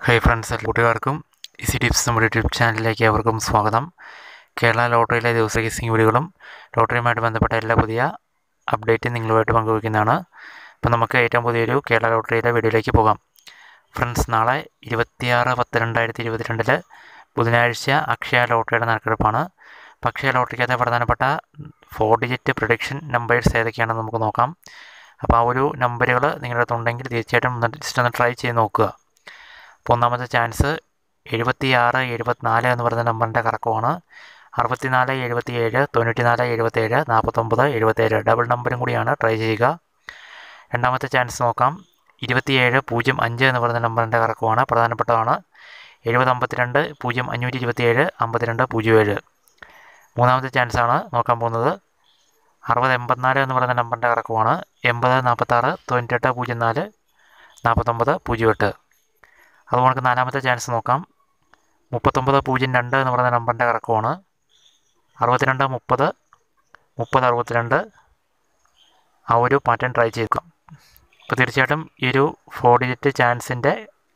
high friends കൂട്ടുകാർക്കും easy tips നമ്മുടെ YouTube ചാനലിലേക്ക് അവർക്കും സ്വാഗതം കേരള ലോട്ടറിയിലെ ദിവസ ഗീസിംഗ് വീഡിയോകളും ലോട്ടറിയുമായിട്ട് ബന്ധപ്പെട്ട എല്ലാ പുതിയ അപ്ഡേറ്റും നിങ്ങളുമായിട്ട് പങ്കുവയ്ക്കുന്നതാണ് അപ്പോൾ നമുക്ക് ഏറ്റവും പുതിയൊരു കേരള ലോട്ടറിയിലെ വീഡിയോയിലേക്ക് പോകാം ഫ്രണ്ട്സ് നാളെ ഇരുപത്തിയാറ് പത്ത് രണ്ടായിരത്തി ഇരുപത്തിരണ്ടിൽ ബുധനാഴ്ച അക്ഷയ ലോട്ടറിയുടെ നറുക്കെടുപ്പാണ് അപ്പോൾ അക്ഷയ ലോട്ടറിക്കകത്തെ പ്രധാനപ്പെട്ട ഫോർ ഡിജിറ്റ് പ്രൊഡിക്ഷൻ നമ്പേഴ്സ് ഏതൊക്കെയാണെന്ന് നമുക്ക് നോക്കാം അപ്പോൾ ആ ഒരു നമ്പറുകൾ നിങ്ങളുടെ അടുത്തുണ്ടെങ്കിൽ തീർച്ചയായിട്ടും ഒന്ന് ജസ്റ്റ് ഒന്ന് ട്രൈ ചെയ്ത് നോക്കുക അപ്പോൾ ഒന്നാമത്തെ ചാൻസ് എഴുപത്തിയാറ് എഴുപത്തിനാല് എന്ന് പറയുന്ന നമ്പറിൻ്റെ കറക്കമാണ് അറുപത്തിനാല് എഴുപത്തിയേഴ് തൊണ്ണൂറ്റിനാല് എഴുപത്തേഴ് നാൽപ്പത്തൊമ്പത് എഴുപത്തേഴ് ഡബിൾ നമ്പറും കൂടിയാണ് ട്രൈ ചെയ്യുക രണ്ടാമത്തെ ചാൻസ് നോക്കാം ഇരുപത്തിയേഴ് പൂജ്യം അഞ്ച് എന്ന് പറയുന്ന നമ്പറിൻ്റെ കറക്കമാണ് പ്രധാനപ്പെട്ടതാണ് എഴുപത് അമ്പത്തിരണ്ട് പൂജ്യം അഞ്ഞൂറ്റി ഇരുപത്തിയേഴ് അമ്പത്തിരണ്ട് പൂജ്യം ഏഴ് മൂന്നാമത്തെ ചാൻസാണ് നോക്കാൻ പോകുന്നത് അറുപത് എൺപത്തിനാല് എന്ന് പറയുന്ന നമ്പറിൻ്റെ കറക്കമാണ് എൺപത് നാൽപ്പത്താറ് തൊണ്ണൂറ്റെട്ട് പൂജ്യം നാല് നാൽപ്പത്തൊമ്പത് പൂജ്യം എട്ട് അതുപോലെ നമുക്ക് നാലാമത്തെ ചാൻസ് നോക്കാം മുപ്പത്തൊമ്പത് പൂജ്യം രണ്ട് എന്ന് പറയുന്ന നമ്പറിൻ്റെ കറക്കമാണ് അറുപത്തിരണ്ട് മുപ്പത് മുപ്പത് അറുപത്തിരണ്ട് ആ ഒരു പാറ്റേൺ ട്രൈ ചെയ്തേക്കാം അപ്പോൾ തീർച്ചയായിട്ടും ഈ ഒരു ഫോർ ഡിജിറ്റ് ചാൻസിൻ്റെ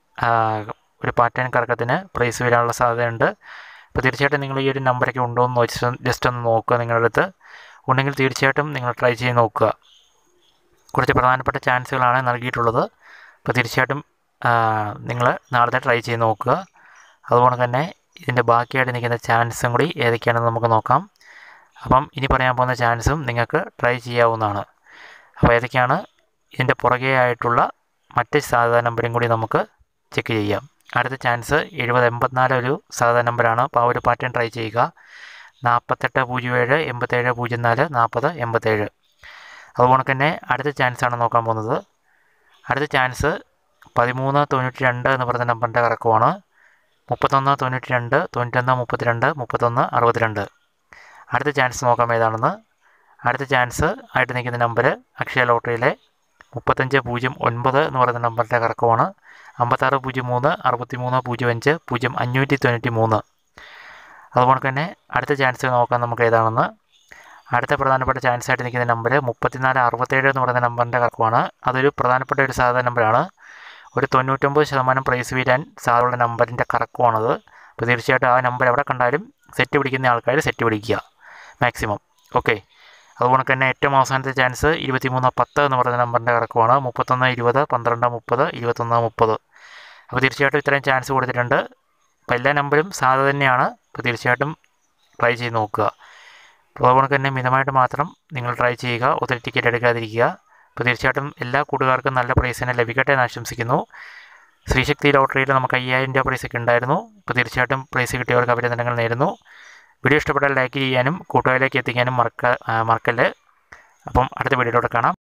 ഒരു പാറ്റേൺ കറക്കത്തിന് പ്രൈസ് വരാനുള്ള സാധ്യതയുണ്ട് അപ്പോൾ തീർച്ചയായിട്ടും നിങ്ങൾ ഈ ഒരു നമ്പറൊക്കെ ഉണ്ടോ എന്ന് ജസ്റ്റ് ജസ്റ്റ് ഒന്ന് നോക്കുക നിങ്ങളുടെ അടുത്ത് ഉണ്ടെങ്കിൽ തീർച്ചയായിട്ടും നിങ്ങൾ ട്രൈ ചെയ്ത് നോക്കുക കുറച്ച് പ്രധാനപ്പെട്ട ചാൻസുകളാണ് നൽകിയിട്ടുള്ളത് അപ്പോൾ തീർച്ചയായിട്ടും നിങ്ങൾ നാളത്തെ ട്രൈ ചെയ്ത് നോക്കുക അതുപോലെ തന്നെ ഇതിൻ്റെ ബാക്കിയായിട്ട് നിൽക്കുന്ന ചാൻസും കൂടി ഏതൊക്കെയാണെന്ന് നമുക്ക് നോക്കാം അപ്പം ഇനി പറയാൻ പോകുന്ന ചാൻസും നിങ്ങൾക്ക് ട്രൈ ചെയ്യാവുന്നതാണ് അപ്പോൾ ഏതൊക്കെയാണ് ഇതിൻ്റെ പുറകെ ആയിട്ടുള്ള മറ്റ് സാധാരണ നമ്പറും കൂടി നമുക്ക് ചെക്ക് ചെയ്യാം അടുത്ത ചാൻസ് എഴുപത് എൺപത്തിനാല് ഒരു സാധാരണ നമ്പറാണ് അപ്പോൾ ആ ഒരു പാറ്റേൺ ട്രൈ ചെയ്യുക നാൽപ്പത്തെട്ട് പൂജ്യം ഏഴ് എൺപത്തേഴ് പൂജ്യം നാല് നാൽപ്പത് എൺപത്തേഴ് അതുപോലെ തന്നെ അടുത്ത ചാൻസാണ് നോക്കാൻ പോകുന്നത് അടുത്ത ചാൻസ് പതിമൂന്ന് തൊണ്ണൂറ്റി രണ്ട് എന്ന് പറയുന്ന നമ്പറിൻ്റെ കറക്കമാണ് മുപ്പത്തൊന്ന് തൊണ്ണൂറ്റി രണ്ട് തൊണ്ണൂറ്റൊന്ന് മുപ്പത്തിരണ്ട് മുപ്പത്തൊന്ന് അറുപത്തിരണ്ട് അടുത്ത ചാൻസ് നോക്കാം ഏതാണെന്ന് അടുത്ത ചാൻസ് ആയിട്ട് നിൽക്കുന്ന നമ്പർ അക്ഷയ ലോട്ടറിയിലെ മുപ്പത്തഞ്ച് പൂജ്യം ഒൻപത് എന്ന് പറയുന്ന നമ്പറിൻ്റെ കറക്കമാണ് അമ്പത്താറ് പൂജ്യം മൂന്ന് അറുപത്തി മൂന്ന് പൂജ്യം അഞ്ച് പൂജ്യം അഞ്ഞൂറ്റി തൊണ്ണൂറ്റി മൂന്ന് അതുപോലെ തന്നെ അടുത്ത ചാൻസ് നോക്കാം നമുക്ക് ഏതാണെന്ന് അടുത്ത പ്രധാനപ്പെട്ട ചാൻസ് ആയിട്ട് നിൽക്കുന്ന നമ്പർ മുപ്പത്തിനാല് അറുപത്തേഴ് എന്ന് പറയുന്ന നമ്പറിൻ്റെ കറക്കമാണ് അതൊരു പ്രധാനപ്പെട്ട ഒരു സാധാരണ നമ്പറാണ് ഒരു തൊണ്ണൂറ്റൊമ്പത് ശതമാനം പ്രൈസ് വീരാൻ സാധ്യതയുള്ള നമ്പറിൻ്റെ കറക്കമാണത് അപ്പോൾ തീർച്ചയായിട്ടും ആ നമ്പർ എവിടെ കണ്ടാലും സെറ്റ് പിടിക്കുന്ന ആൾക്കാർ സെറ്റ് പിടിക്കുക മാക്സിമം ഓക്കെ അതുപോലെ തന്നെ ഏറ്റവും അവസാനത്തെ ചാൻസ് ഇരുപത്തിമൂന്ന് പത്ത് എന്ന് പറയുന്ന നമ്പറിൻ്റെ കറക്കമാണ് മുപ്പത്തൊന്ന് ഇരുപത് പന്ത്രണ്ട് മുപ്പത് ഇരുപത്തൊന്ന് മുപ്പത് അപ്പോൾ തീർച്ചയായിട്ടും ഇത്രയും ചാൻസ് കൊടുത്തിട്ടുണ്ട് അപ്പോൾ എല്ലാ നമ്പറും സാധ്യത തന്നെയാണ് അപ്പോൾ തീർച്ചയായിട്ടും ട്രൈ ചെയ്ത് നോക്കുക അപ്പോൾ അതുപോലെ തന്നെ മിതമായിട്ട് മാത്രം നിങ്ങൾ ട്രൈ ചെയ്യുക ഒത്തിരി ടിക്കറ്റ് എടുക്കാതിരിക്കുക അപ്പോൾ തീർച്ചയായിട്ടും എല്ലാ കൂട്ടുകാർക്കും നല്ല പ്രൈസ് തന്നെ ലഭിക്കട്ടെ എന്ന് ആശംസിക്കുന്നു ശ്രീശക്തി ലോട്ടറിയിൽ നമുക്ക് അയ്യായിരം രൂപ പ്രൈസൊക്കെ ഉണ്ടായിരുന്നു അപ്പോൾ തീർച്ചയായിട്ടും പ്രൈസ് കിട്ടിയവർക്ക് അഭിനന്ദനങ്ങൾ നേരുന്നു വീഡിയോ ഇഷ്ടപ്പെട്ടാൽ ലൈക്ക് ചെയ്യാനും കൂട്ടുകാരിലേക്ക് എത്തിക്കാനും മറക്ക മറക്കല്ല് അപ്പം അടുത്ത വീഡിയോയിലൂടെ കാണാം